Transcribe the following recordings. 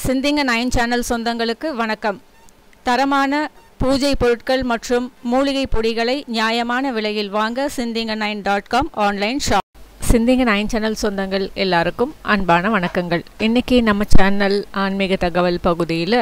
சிந்திங்க nine channel சொந்தங்களுக்கு வணக்கம் தரமான பூஜை பொருட்கள் மற்றும் மூலிகை பொடிகளை நியாயமான விலையில் வாங்க Sinthinga nine dot com online shop Sinthinga nine channel சொந்தங்கள் எல்லாருக்கும் அன்பான வணக்கங்கள் இன்றைக்கி நம்ம சேனல் ஆன்மீக தகவல் பகுதியில்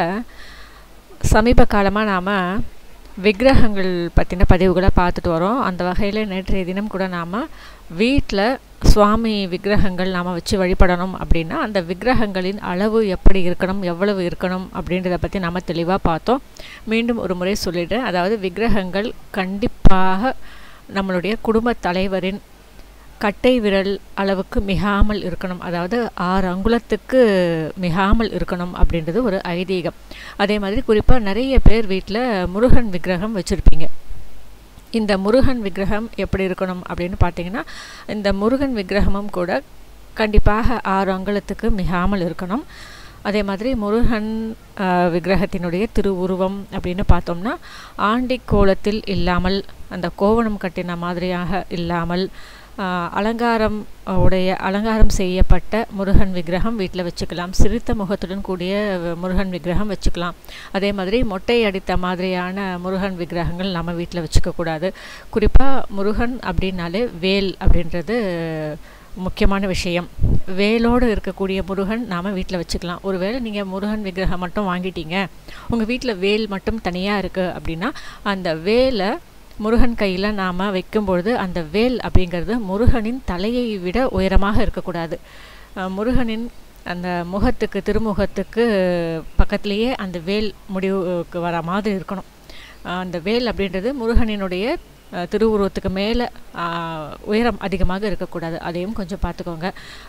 சமீப காலமாக நாம் விக்கிரகங்கள் பற்றின பதிவுகளை பார்த்துட்டு வரோம் அந்த வகையில் நேற்றைய தினம் கூட நாம் வீட்டில் சுவாமி விக்கிரகங்கள் நாம் வச்சு வழிபடணும் அப்படின்னா அந்த விக்கிரகங்களின் அளவு எப்படி இருக்கணும் எவ்வளவு இருக்கணும் அப்படின்றத பற்றி நாம் தெளிவாக பார்த்தோம் மீண்டும் ஒரு முறை சொல்லிடுறேன் அதாவது விக்கிரகங்கள் கண்டிப்பாக நம்மளுடைய குடும்ப தலைவரின் கட்டை விரல் அளவுக்கு மிகாமல் இருக்கணும் அதாவது ஆறு அங்குலத்துக்கு மிகாமல் இருக்கணும் அப்படின்றது ஒரு ஐதீகம் அதே மாதிரி குறிப்பாக நிறைய பேர் வீட்டில் முருகன் விக்கிரகம் வச்சுருப்பீங்க இந்த முருகன் விக்கிரகம் எப்படி இருக்கணும் அப்படின்னு பார்த்தீங்கன்னா இந்த முருகன் விக்கிரகமும் கூட கண்டிப்பாக ஆறு அங்குலத்துக்கு மிகாமல் இருக்கணும் அதே மாதிரி முருகன் விக்கிரகத்தினுடைய திருவுருவம் அப்படின்னு பார்த்தோம்னா ஆண்டி கோலத்தில் இல்லாமல் அந்த கோவணம் கட்டின மாதிரியாக இல்லாமல் அலங்காரம் உடைய அலங்காரம் செய்யப்பட்ட முருகன் விக்கிரகம் வீட்டில் வச்சுக்கலாம் சிரித்த முகத்துடன் கூடிய முருகன் விக்கிரகம் வச்சுக்கலாம் அதே மாதிரி மொட்டை அடித்த மாதிரியான முருகன் விக்கிரகங்கள் நம்ம வீட்டில் வச்சுக்கக்கூடாது குறிப்பாக முருகன் அப்படின்னாலே வேல் அப்படின்றது முக்கியமான விஷயம் வேலோடு இருக்கக்கூடிய முருகன் நாம் வீட்டில் வச்சுக்கலாம் ஒருவேளை நீங்கள் முருகன் விக்கிரகம் மட்டும் வாங்கிட்டீங்க உங்கள் வீட்டில் வேல் மட்டும் தனியாக இருக்குது அப்படின்னா அந்த வேலை முருகன் கையில் நாம் வைக்கும்பொழுது அந்த வேல் அப்படிங்கிறது முருகனின் தலையை விட உயரமாக இருக்கக்கூடாது முருகனின் அந்த முகத்துக்கு திருமுகத்துக்கு பக்கத்துலேயே அந்த வேல் முடிவுக்கு வர மாதிரி இருக்கணும் அந்த வேல் அப்படின்றது முருகனினுடைய திருவுருவத்துக்கு மேலே உயரம் அதிகமாக இருக்கக்கூடாது அதையும் கொஞ்சம் பார்த்துக்கோங்க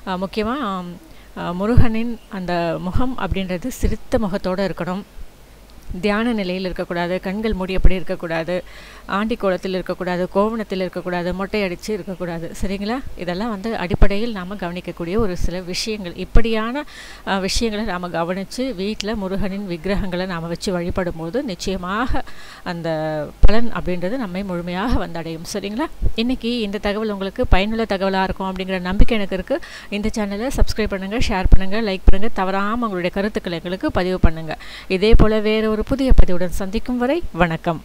முக்கியமாக முருகனின் அந்த முகம் அப்படின்றது சிரித்த முகத்தோடு இருக்கணும் தியான நிலையில் இருக்கக்கூடாது கண்கள் மூடியபடி இருக்கக்கூடாது ஆண்டி கோலத்தில் இருக்கக்கூடாது கோவணத்தில் இருக்கக்கூடாது மொட்டை அடித்து இருக்கக்கூடாது சரிங்களா இதெல்லாம் வந்து அடிப்படையில் நாம் கவனிக்கக்கூடிய ஒரு சில விஷயங்கள் இப்படியான விஷயங்களை நாம் கவனித்து வீட்டில் முருகனின் விக்கிரகங்களை நாம் வச்சு வழிபடும் போது நிச்சயமாக அந்த பலன் அப்படின்றது நம்மை முழுமையாக வந்தடையும் சரிங்களா இன்றைக்கி இந்த தகவல் உங்களுக்கு பயனுள்ள தகவலாக இருக்கும் அப்படிங்கிற நம்பிக்கை எனக்கு இருக்குது இந்த சேனலை சப்ஸ்கிரைப் பண்ணுங்கள் ஷேர் பண்ணுங்கள் லைக் பண்ணுங்கள் தவறாமல் உங்களுடைய கருத்துக்களை எங்களுக்கு பதிவு பண்ணுங்கள் இதே போல் வேறு ஒரு புதிய பதிவுடன் சந்திக்கும் வரை வணக்கம்